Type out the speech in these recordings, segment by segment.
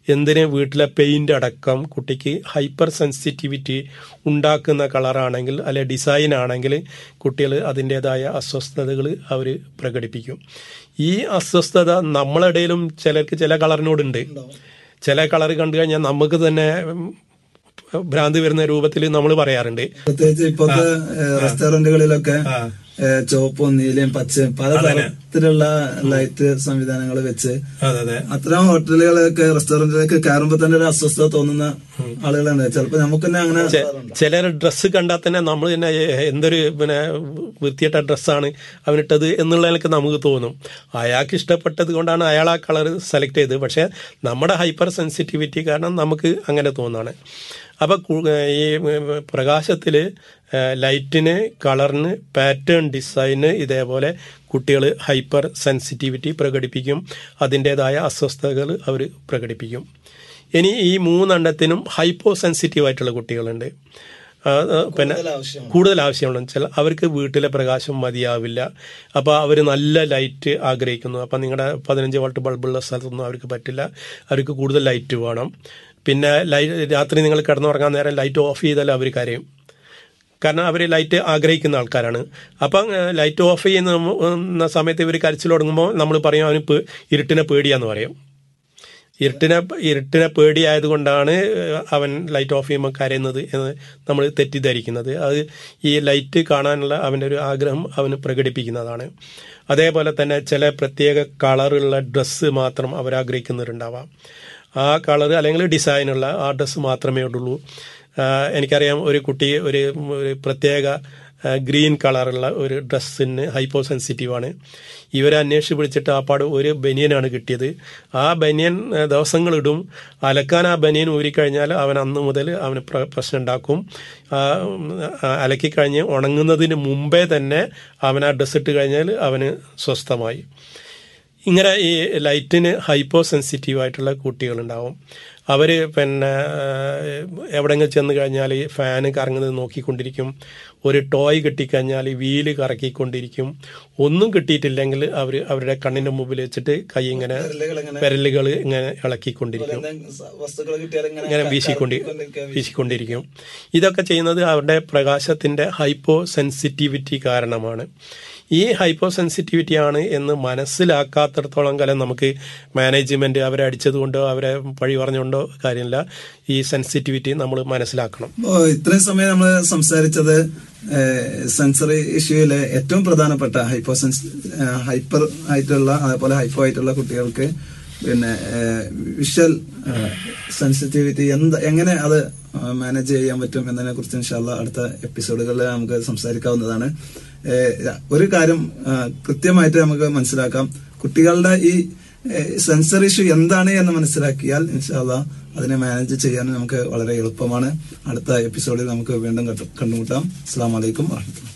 എന്തിന് വീട്ടിലെ പെയിന്റ് അടക്കം കുട്ടിക്ക് ഹൈപ്പർ സെൻസിറ്റിവിറ്റി ഉണ്ടാക്കുന്ന കളറാണെങ്കിൽ അല്ലെ ഡിസൈൻ ആണെങ്കിൽ കുട്ടികൾ അതിൻ്റെതായ അസ്വസ്ഥതകൾ അവർ പ്രകടിപ്പിക്കും ഈ അസ്വസ്ഥത നമ്മളിടയിലും ചിലർക്ക് ചില കളറിനോടുണ്ട് ചില കളർ കണ്ടു കഴിഞ്ഞാൽ നമുക്ക് തന്നെ ഉം, ഭ്രാന്തി വരുന്ന രൂപത്തിൽ നമ്മൾ പറയാറുണ്ട് പ്രത്യേകിച്ച് ഇപ്പോഴത്തെ റെസ്റ്റോറന്റുകളിലൊക്കെ ഏഹ്, ചുവപ്പും നീലയും പച്ചയും പല തരത്തിലുള്ള ലൈറ്റ് സംവിധാനങ്ങൾ വെച്ച് അതെ അതെ അത്തരം ഹോട്ടലുകളൊക്കെ റെസ്റ്റോറന്റിലേക്ക് കയറുമ്പോ തന്നെ ഒരു അസ്വസ്ഥത തോന്നുന്ന ആളുകളുണ്ട് ചിലപ്പോ നമുക്ക് തന്നെ അങ്ങനെ ചിലർ ഡ്രസ്സ് കണ്ടാൽ തന്നെ നമ്മൾ തന്നെ ഏ, എന്തൊരു പിന്നെ വൃത്തിയിട്ട ഡ്രസ്സാണ് അവനിട്ടത് എന്നുള്ളതിനൊക്കെ നമുക്ക് തോന്നും അയാൾക്ക് ഇഷ്ടപ്പെട്ടത് കൊണ്ടാണ് അയാൾ ആ കളർ സെലക്ട് ചെയ്തത് പക്ഷേ നമ്മുടെ ഹൈപ്പർ സെൻസിറ്റിവിറ്റി കാരണം നമുക്ക് അങ്ങനെ തോന്നുകയാണ് അപ്പോൾ ഈ പ്രകാശത്തിൽ ലൈറ്റിന് കളറിന് പാറ്റേൺ ഡിസൈന് ഇതേപോലെ കുട്ടികൾ ഹൈപ്പർ സെൻസിറ്റിവിറ്റി പ്രകടിപ്പിക്കും അതിൻ്റെതായ അസ്വസ്ഥതകൾ അവർ പ്രകടിപ്പിക്കും ഇനി ഈ മൂന്നെണ്ണത്തിനും ഹൈപ്പോ സെൻസിറ്റീവ് ആയിട്ടുള്ള കുട്ടികളുണ്ട് ആ, ആ, പിന്നെ കൂടുതൽ ആവശ്യമുള്ള വെച്ചാൽ അവർക്ക് വീട്ടിലെ പ്രകാശം മതിയാവില്ല അപ്പോൾ അവർ നല്ല ലൈറ്റ് ആഗ്രഹിക്കുന്നു അപ്പം നിങ്ങളുടെ പതിനഞ്ച് വോൾട്ട് ബൾബുള്ള സ്ഥലത്തൊന്നും അവർക്ക് പറ്റില്ല അവർക്ക് കൂടുതൽ ലൈറ്റ് വേണം പിന്നെ ലൈ രാത്രി നിങ്ങൾ കിടന്നുറങ്ങാൻ നേരം ലൈറ്റ് ഓഫ് ചെയ്താൽ അവർ കരയും കാരണം അവർ ലൈറ്റ് ആഗ്രഹിക്കുന്ന ആൾക്കാരാണ് അപ്പം ഏഹ്, ലൈറ്റ് ഓഫ് ചെയ്യുന്ന ന്ന സമയത്ത് ഇവർ കരച്ചിൽ തുടങ്ങുമ്പോൾ നമ്മൾ പറയും അവന് പേ- ഇരുട്ടിനെ പേടിയാന്ന് പറയും ഇരുട്ടിനെ ഇരുട്ടിനെ പേടിയായതുകൊണ്ടാണ് അവൻ ലൈറ്റ് ഓഫ് ചെയ്യുമ്പോൾ കരയുന്നത് എന്ന് നമ്മൾ തെറ്റിദ്ധരിക്കുന്നത് അത് ഈ ലൈറ്റ് കാണാനുള്ള അവൻ്റെ ഒരു ആഗ്രഹം അവന് പ്രകടിപ്പിക്കുന്നതാണ് അതേപോലെ തന്നെ ചില പ്രത്യേക കളറുള്ള ഡ്രസ്സ് മാത്രം അവർ ആഗ്രഹിക്കുന്നവരുണ്ടാവാം ആ കളർ അല്ലെങ്കിൽ ഡിസൈനുള്ള ആ ഡ്രസ്സ് മാത്രമേ ഉള്ളൂ ആ, എനിക്കറിയാം ഒരു കുട്ടി ഒരു ഒരു പ്രത്യേക ആ, ഗ്രീൻ കളറുള്ള ഒരു ഡ്രസ്സിന് ഹൈപ്പോ സെൻസിറ്റീവാണ് ഇവരെ അന്വേഷിച്ച് പിടിച്ചിട്ട് ആ പാട് ഒരു ബനിയനാണ് കിട്ടിയത് ആ ബനിയൻ ആ, ദിവസങ്ങളിടും അലക്കാൻ ആ ബനിയൻ ഊരിക്കഴിഞ്ഞാൽ അവൻ അന്ന് മുതൽ അവന് പ്ര- പ്രശ്നം ഉണ്ടാക്കും ആ, ഉം, ആ, അലക്കി കഴിഞ്ഞ് ഉണങ്ങുന്നതിന് മുമ്പേ തന്നെ അവൻ ആ ഡ്രസ്സ് ഇട്ട് കഴിഞ്ഞാൽ അവന് സ്വസ്ഥമായി ഇങ്ങനെ ഈ ലൈറ്റിന് ഹൈപ്പോ സെൻസിറ്റീവ് ആയിട്ടുള്ള കുട്ടികളുണ്ടാവും അവർ പിന്നെ എവിടെങ്കിലും ചെന്ന് കഴിഞ്ഞാൽ ഈ ഫാന് കറങ്ങുന്നത് നോക്കിക്കൊണ്ടിരിക്കും ഒരു ടോയ് കിട്ടിക്കഴിഞ്ഞാൽ വീല് കറക്കിക്കൊണ്ടിരിക്കും ഒന്നും കിട്ടിയിട്ടില്ലെങ്കിൽ അവർ അവരുടെ കണ്ണിൻ്റെ മുമ്പിൽ വെച്ചിട്ട് കൈ ഇങ്ങനെ വിരലുകൾ ഇങ്ങനെ ഇളക്കിക്കൊണ്ടിരിക്കും വസ്തുക്കൾ കിട്ടിയാൽ ഇങ്ങനെ വീശിക്കൊണ്ടി വീശിക്കൊണ്ടിരിക്കും ഇതൊക്കെ ചെയ്യുന്നത് അവരുടെ പ്രകാശത്തിന്റെ ഹൈപ്പോ സെൻസിറ്റിവിറ്റി കാരണമാണ് ഈ ഹൈപ്പോ സെൻസിറ്റിവിറ്റി ആണ് എന്ന് മനസ്സിലാക്കാത്തിടത്തോളം കാലം നമുക്ക് മാനേജ്മെന്റ് അവരെ അടിച്ചതുകൊണ്ടോ അവരെ പഴി പറഞ്ഞുകൊണ്ടോ കാര്യമില്ല ഈ സെൻസിറ്റിവിറ്റി നമ്മൾ മനസ്സിലാക്കണം ഓ ഇത്രയും സമയം നമ്മൾ സംസാരിച്ചത് സെൻസറി ഇഷ്യൂയിലെ ഏറ്റവും പ്രധാനപ്പെട്ട ഹൈപ്പോ സെൻസ് ഹൈപ്പർ ആയിട്ടുള്ള അതേപോലെ ഹൈപ്പോ ആയിട്ടുള്ള കുട്ടികൾക്ക് പിന്നെ വിഷ്വൽ സെൻസിറ്റിവിറ്റി എന്ത് എങ്ങനെ അത് മാനേജ് ചെയ്യാൻ പറ്റും എന്നതിനെ കുറിച്ച് ഇൻഷാല്ല അടുത്ത എപ്പിസോഡുകളിൽ നമുക്ക് സംസാരിക്കാവുന്നതാണ് ഏഹ്, ഒരു കാര്യം ആ, കൃത്യമായിട്ട് നമുക്ക് മനസ്സിലാക്കാം കുട്ടികളുടെ ഈ സെൻസർ ഇഷ്യൂ എന്താണ് എന്ന് മനസ്സിലാക്കിയാൽ ഇൻഷാല്ല അതിനെ മാനേജ് ചെയ്യാൻ നമുക്ക് വളരെ എളുപ്പമാണ് അടുത്ത എപ്പിസോഡിൽ നമുക്ക് വീണ്ടും കണ്ടു- കണ്ടുമുട്ടാം അസ്സാം വലൈക്കും വാഹമത്തുള്ള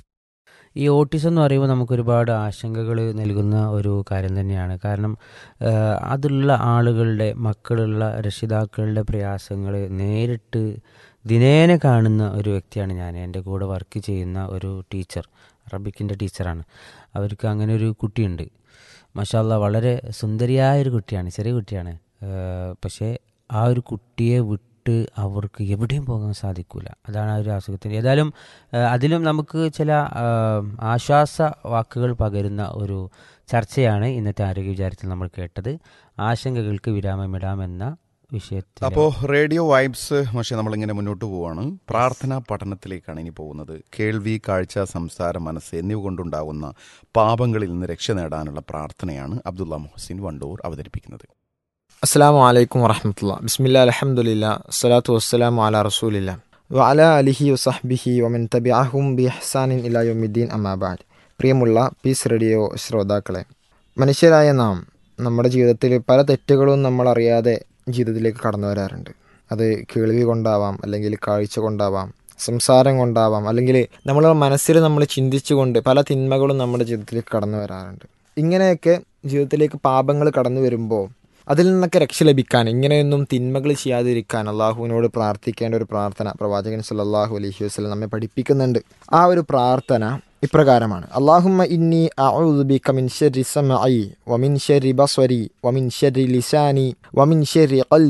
ഈ ഓട്ടിസം എന്ന് പറയുമ്പോൾ നമുക്ക് ഒരുപാട് ആശങ്കകൾ നൽകുന്ന ഒരു കാര്യം തന്നെയാണ് കാരണം ആ, അതുള്ള ആളുകളുടെ മക്കളുള്ള രക്ഷിതാക്കളുടെ പ്രയാസങ്ങൾ നേരിട്ട് ദിനേന കാണുന്ന ഒരു വ്യക്തിയാണ് ഞാൻ എൻ്റെ കൂടെ വർക്ക് ചെയ്യുന്ന ഒരു ടീച്ചർ അറബിക്കിൻ്റെ ടീച്ചറാണ് അവർക്ക് അങ്ങനെ ഒരു കുട്ടിയുണ്ട് മഷാല്ല വളരെ സുന്ദരിയായ ഒരു കുട്ടിയാണ് ചെറിയ കുട്ടിയാണ് ആ, പക്ഷേ ആ ഒരു കുട്ടിയെ വിട്ട് അവർക്ക് എവിടെയും പോകാൻ സാധിക്കില്ല അതാണ് ആ ഒരു അസുഖത്തിൻ്റെ ഏതായാലും ആ, അതിലും നമുക്ക് ചില ആ, ആശ്വാസ വാക്കുകൾ പകരുന്ന ഒരു ചർച്ചയാണ് ഇന്നത്തെ ആരോഗ്യ വിചാരത്തിൽ നമ്മൾ കേട്ടത് ആശങ്കകൾക്ക് വിരാമമിടാമെന്ന വിഷയത്തിൽ അപ്പോൾ റേഡിയോ വൈബ്സ് പക്ഷേ നമ്മളിങ്ങനെ മുന്നോട്ട് പോവാണ് പ്രാർത്ഥനാ പഠനത്തിലേക്കാണ് ഇനി പോകുന്നത് കേൾവി കാഴ്ച സംസാരം മനസ്സ് എന്നിവ കൊണ്ടുണ്ടാകുന്ന പാപങ്ങളിൽ നിന്ന് രക്ഷ നേടാനുള്ള പ്രാർത്ഥനയാണ് അബ്ദുള്ള മുഹസിൻ വണ്ടൂർ അവതരിപ്പിക്കുന്നത് അസ്സാം വലൈക്കും വറഹമത്തുള്ള ബിസ്മില്ല അലഹമുല്ല സ്വലാത്തു വസ്സലാം അല റസൂലില്ല വഅല അലിഹി വസഹ്ബിഹി വമൻ തബിഅഹും ബി ഹസാനിൻ ഇലായുദ്ദീൻ അമാബാദ് പ്രിയമുള്ള പീസ് റേഡിയോ ശ്രോതാക്കളെ മനുഷ്യരായ നാം നമ്മുടെ ജീവിതത്തിൽ പല തെറ്റുകളും നമ്മൾ അറിയാതെ ജീവിതത്തിലേക്ക് കടന്നു വരാറുണ്ട് അത് കേൾവി കൊണ്ടാവാം അല്ലെങ്കിൽ കാഴ്ച കൊണ്ടാവാം സംസാരം കൊണ്ടാവാം അല്ലെങ്കിൽ നമ്മുടെ മനസ്സിൽ നമ്മൾ ചിന്തിച്ചുകൊണ്ട് പല തിന്മകളും നമ്മുടെ ജീവിതത്തിലേക്ക് കടന്നു വരാറുണ്ട് ഇങ്ങനെയൊക്കെ ജീവിതത്തിലേക്ക് പാപങ്ങൾ കടന്നു വരുമ്പോൾ അതിൽ നിന്നൊക്കെ രക്ഷ ലഭിക്കാൻ ഇങ്ങനെയൊന്നും തിന്മകൾ ചെയ്യാതിരിക്കാൻ അള്ളാഹുവിനോട് പ്രാർത്ഥിക്കേണ്ട ഒരു പ്രാർത്ഥന പ്രവാചകൻ സല്ലല്ലാഹു അലൈഹി വസല്ലം നമ്മെ പഠിപ്പിക്കുന്നുണ്ട് ആ ഒരു പ്രാർത്ഥന ഇപ്രകാരമാണ് അള്ളാഹുമ്മ ഇന്നി അഊദു ബിക മിൻ ശർരി സമഇ വമിൻ ശർരി ബസ്വരി വമിൻ ശർരി ലിസാനി വമിൻ ശർരി ഖൽബി